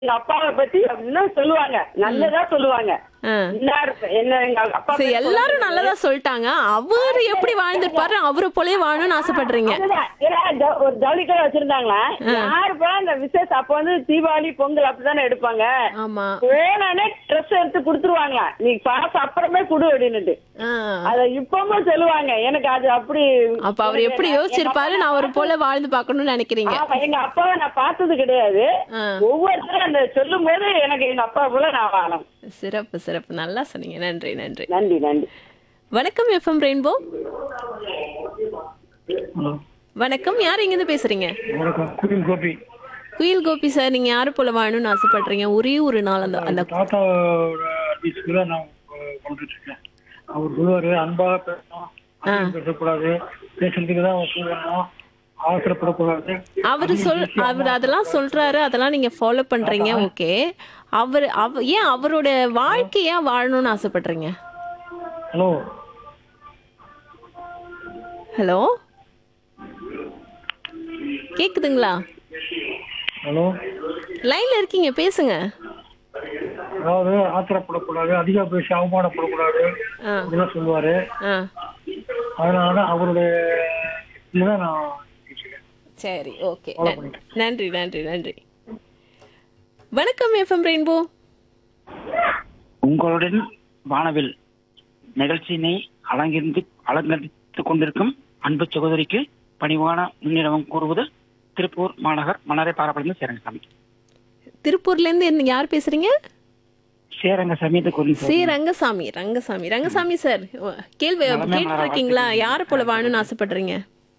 எங்க அப்பாவை பத்தி இன்னும் சொல்லுவாங்க நல்லதா சொல்லுவாங்க ஆ. இன்னார் என்ன எங்க அப்பா சரி பேர் எல்லாரும் நல்லதா சொல்லிட்டாங்க அவரு எப்படி வாழ்ந்திருப்பாரு அவரை போலயே வாழணும்னு ஆசைப்படுறீங்க அதுதான். ஏன்னா, ஜ- ஒரு ஜவுளி கடை வச்சிருந்தாங்களா யாருப்பா இந்த விசேஷம் அப்ப வந்து தீபாவளி பொங்கல் அப்படிதானே எடுப்பாங்க ஆமா போனானே ட்ரெஸ் எடுத்து கொடுத்துருவாங்களா நீ காசு அப்புறமே குடு அப்படின்னுட்டு ஆ. அத இப்பவும் சொல்லுவாங்க எனக்கு அது அப்படி அப்ப அவர் எப்படி யோசிச்சிருப்பாரு நான் அவரை போல வாழ்ந்து பார்க்கணும்னு நினைக்கிறீங்க ஆமா, எங்க அப்பாவை நான் பார்த்தது கிடையாது ஆ. ஒவ்வொருத்தரும் அந்த சொல்லும் போது எனக்கு எங்க அப்பா போல நான் வாழணும் சிறப்பு சிறப்பு நல்லா சொன்னீங்க நன்றி நன்றி நன்றி நன்றி வணக்கம் எஃப்எம் ரெயின்போ ஹலோ வணக்கம் யார் இருந்து பேசுறீங்க வணக்கம் குயில் கோபி குயில் கோபி சார் நீங்க யாரு போல வாழணும்னு ஆசைப்படுறீங்க ஒரே ஒரு நாள் அந்த அந்த தாத்தாவோட அட்வைஸ்க்கு தான் நான் அஹ், கொண்டுட்டு இருக்கேன் அவர் சொல்லுவாரு அன்பாக பேசணும் அதிகம் பேசக்கூடாது பேசுறதுக்கு தான் அவர் சொல்லணும் அவசரப்படக்கூடாது அவரு சொல் அவர் அதெல்லாம் சொல்றாரு அதெல்லாம் நீங்க ஃபாலோ பண்றீங்க ஓகே அவர் அவ ஏன் அவரோட வாழ்க்கையா வாழணும்னு ஆசைப்படுறீங்க ஹலோ ஹலோ கேக்குதுங்களா ஹலோ லைன்ல இருக்கீங்க பேசுங்க அதாவது ஆத்திரப்படக்கூடாது அதிகமாக பேசி அவமானப்படக்கூடாது ஆ இதெல்லாம் சொல்லுவாரு ஆ அதனால தான் அவருடைய இதுதான் நான் பேசுகிறேன் சரி ஓகே நன்றி நன்றி நன்றி வணக்கம் எஃப்எம் ரெயின்போ உங்களுடன் வானவில் நிகழ்ச்சியினை அலங்கிருந்து அலங்கரித்துக் கொண்டிருக்கும் அன்பு சகோதரிக்கு பணிவான முன்னிடம் கூறுவது திருப்பூர் மாநகர் மணரை பாரப்படைந்த சேரங்கசாமி திருப்பூர்ல இருந்து என்ன- யார் பேசுறீங்க சேரங்கசாமி என்று சொல்லி சி ரங்கசாமி ரங்கசாமி ரங்கசாமி சார் கேள்வி நலமே கேட்டு இருக்கீங்களா யாரு போல வாழணும்னு ஆசைப்படுறீங்க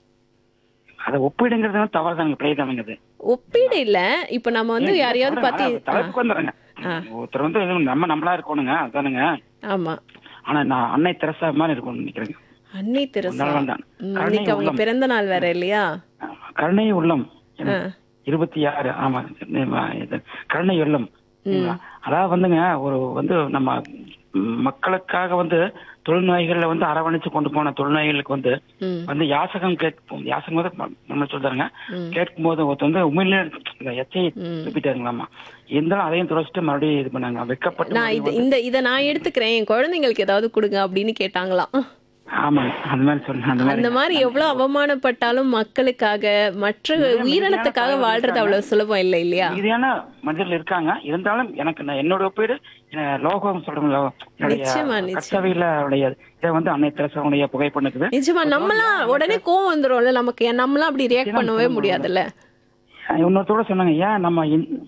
அதை ஒப்பிடுங்கிறது வந்து தவறு தாங்க பிழை தானுங்கிறது ஒப்பீடு இல்ல இப்ப நம்ம வந்து யாரையாவது பத்தி தலைப்புக்கு வந்துடுறேங்க ஒருத்தர் வந்து எதுவும் நம்ம நம்மளா இருக்கணுங்க அதானுங்க ஆமா ஆனா நான் அன்னை தெரசா மாதிரி இருக்கணும்னு நினைக்கிறேங்க அன்னை தெரசா அதனால வேண்டாம். ம், கருணை இன்னைக்கு அவங்க உள்ளம். பிறந்த நாள் வேற இல்லையா கருணை உள்ளம் ஆ. இருபத்தி ஆறு ஆமா இது கருணை உள்ளம் அதாவது வந்துங்க ஒரு வந்து நம்ம ம், மக்களுக்காக வந்து தொழில்நோய்கள்ல வந்து அரவணைச்சு கொண்டு போன தொழில்நோய்களுக்கு வந்து ம் வந்து யாசகம் கேட்போம் யாசகம் வந்து ம- நம்ம சொல்றாங்க கேட்கும் போது ஒருத்தர் வந்து உண்மையிலே இந்த எச்சையை துப்பிட்டாருங்களாமா இருந்தாலும் அதையும் துடைச்சிட்டு மறுபடியும் இது பண்ணாங்க வெக்கப்பட்டு நான் இது இந்த இத நான் எடுத்துக்கிறேன் என் குழந்தைங்களுக்கு ஏதாவது கொடுங்க அப்படின்னு கேட்டாங்களாம் ஆமாங்க அந்த மாதிரி சொன்னேன் அந்த மாதிரி அந்த மாதிரி எவ்வளவு அவமானப்பட்டாலும் மக்களுக்காக மற்ற உயிரினத்துக்காக வாழ்றது அவ்வளவு சுலபம் இல்லை இல்லையா மீதியான மனிதர்கள் இருக்காங்க இருந்தாலும் எனக்கு நான் என்னோட ஒப்பீடு என்ன லோகம் சொல்றோம்ல நிச்சயமா, என்னுடைய நிச்சயமா. கட்டவையில அவருடைய இதை வந்து அன்னை தெரசாவுடைய புகைப்படம் இருக்குது நிஜமா நம்மளாம் உடனே கோவம் வந்துரும்ல நமக்கு நம்மளாம் அப்படி ரியாக்ட் பண்ணவே முடியாதுல்ல இன்னொருத்தோட சொன்னாங்க ஏன் நம்ம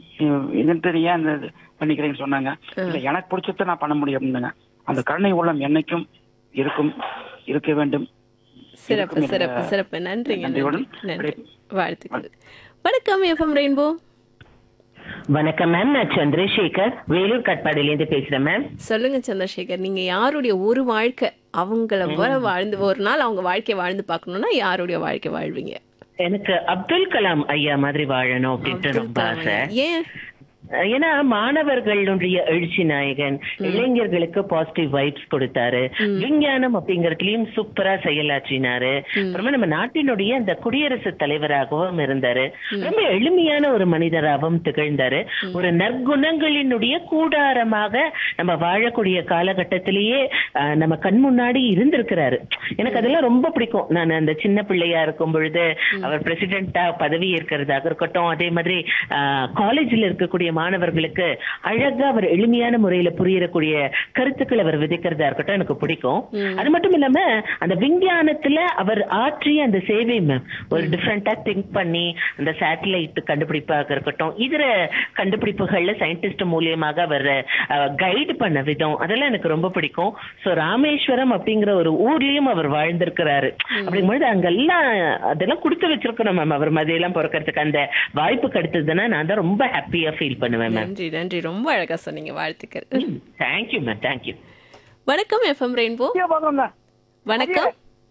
இதன் ஏன் இந்த இது பண்ணிக்கிறேன்னு சொன்னாங்க இல்ல எனக்கு பிடிச்சத நான் பண்ண முடியும் அப்படின்னாங்க அந்த கருணை உள்ளம் என்னைக்கும் இருக்கும் இருக்க வேண்டும் சிறப்பு இருக்கும் சிறப்பு என்ற சிறப்பு நன்றிங்க நன்றி நன்றியுடன் நன்றி வாழ்த்துக்கள் வணக்கம் எஃப்எம் ரெயின்போ வணக்கம் மேம் நான் சந்திரசேகர் வேலூர் கட்பாடியிலேருந்து பேசுறேன் மேம் சொல்லுங்க சந்திரசேகர் நீங்க யாருடைய ஒரு வாழ்க்கை அவங்கள போல வாழ்ந்து ஒரு நாள் அவங்க வாழ்க்கைய வாழ்ந்து பார்க்கணும்னா யாருடைய வாழ்க்கை வாழ்வீங்க எனக்கு அப்துல் கலாம் ஐயா மாதிரி வாழணும் அப்படின்ட்டு ரொம்ப ஆசை ஏன் ஏன்னா மாணவர்களுடைய எழுச்சி நாயகன் இளைஞர்களுக்கு பாசிட்டிவ் வைப்ஸ் கொடுத்தாரு விஞ்ஞானம் அப்படிங்கறதுலயும் சூப்பரா செயலாற்றினாரு அப்புறமா நம்ம நாட்டினுடைய அந்த குடியரசுத் தலைவராகவும் இருந்தாரு ரொம்ப எளிமையான ஒரு மனிதராகவும் திகழ்ந்தாரு ஒரு நற்குணங்களினுடைய கூடாரமாக நம்ம வாழக்கூடிய காலகட்டத்திலேயே ஆஹ், நம்ம கண் முன்னாடி இருந்திருக்கிறாரு எனக்கு அதெல்லாம் ரொம்ப பிடிக்கும் நான் அந்த சின்ன பிள்ளையா இருக்கும் பொழுது அவர் பிரசிடென்டா பதவி ஏற்கிறதாக இருக்கட்டும் அதே மாதிரி காலேஜில் இருக்கக்கூடிய மாணவர்களுக்கு அழகா அவர் எளிமையான முறையில புரியக்கூடிய கருத்துக்கள் அவர் விதைக்கிறதா இருக்கட்டும் எனக்கு பிடிக்கும் அது மட்டும் இல்லாம அந்த விஞ்ஞானத்துல அவர் ஆற்றிய அந்த சேவை மேம் ஒரு டிஃப்ரெண்டா திங்க் பண்ணி அந்த சேட்டலைட் கண்டுபிடிப்பாக இருக்கட்டும் இதர கண்டுபிடிப்புகள்ல சயின்டிஸ்ட் மூலியமாக அவர் கைடு பண்ண விதம் அதெல்லாம் எனக்கு ரொம்ப பிடிக்கும் சோ ராமேஸ்வரம் அப்படிங்கிற ஒரு ஊர்லயும் அவர் வாழ்ந்திருக்கிறாரு அப்படிங்கும்போது அங்கெல்லாம் அதெல்லாம் கொடுத்து வச்சிருக்கணும் மேம் அவர் மதியெல்லாம் பிறக்கிறதுக்கு அந்த வாய்ப்பு கிடைத்ததுன்னா நான் தான் ரொம்ப ஹாப்பியா ஃபீல் பண்ணுவேன் மேம் நன்றி நன்றி ரொம்ப அழகா சொன்னீங்க வாழ்த்துக்கள் தேங்க்யூ மேம் தேங்க்யூ வணக்கம் எஃப்எம் ரெயின்போ பார்க்கணுங்க வணக்கம்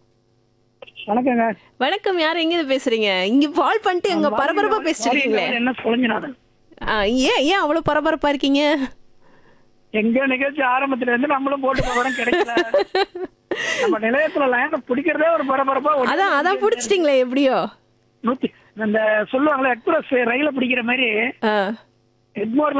வணக்கங்க வணக்கம் யார் எங்க இருந்து பேசுறீங்க இங்க கால் பண்ணிட்டு எங்க பரபரப்பா பேசிட்டு இருக்கீங்களே என்ன சொல்லுங்க ஆ, ஏன் ஏன் அவ்வளவு பரபரப்பா இருக்கீங்க எங்க நிகழ்ச்சி ஆரம்பத்துல இருந்து நம்மளும் போட்டு போகிறோம் கிடைக்கல நம்ம நிலையத்துல லைன் பிடிக்கிறதே ஒரு பரபரப்பா ஒரு அதான் அதான் புடிச்சிட்டீங்களே எப்படியோ நூத்தி இந்த சொல்லுவாங்களே எக்ஸ்பிரஸ் ரயில பிடிக்கிற மாதிரி ஆ எக்மோர்ல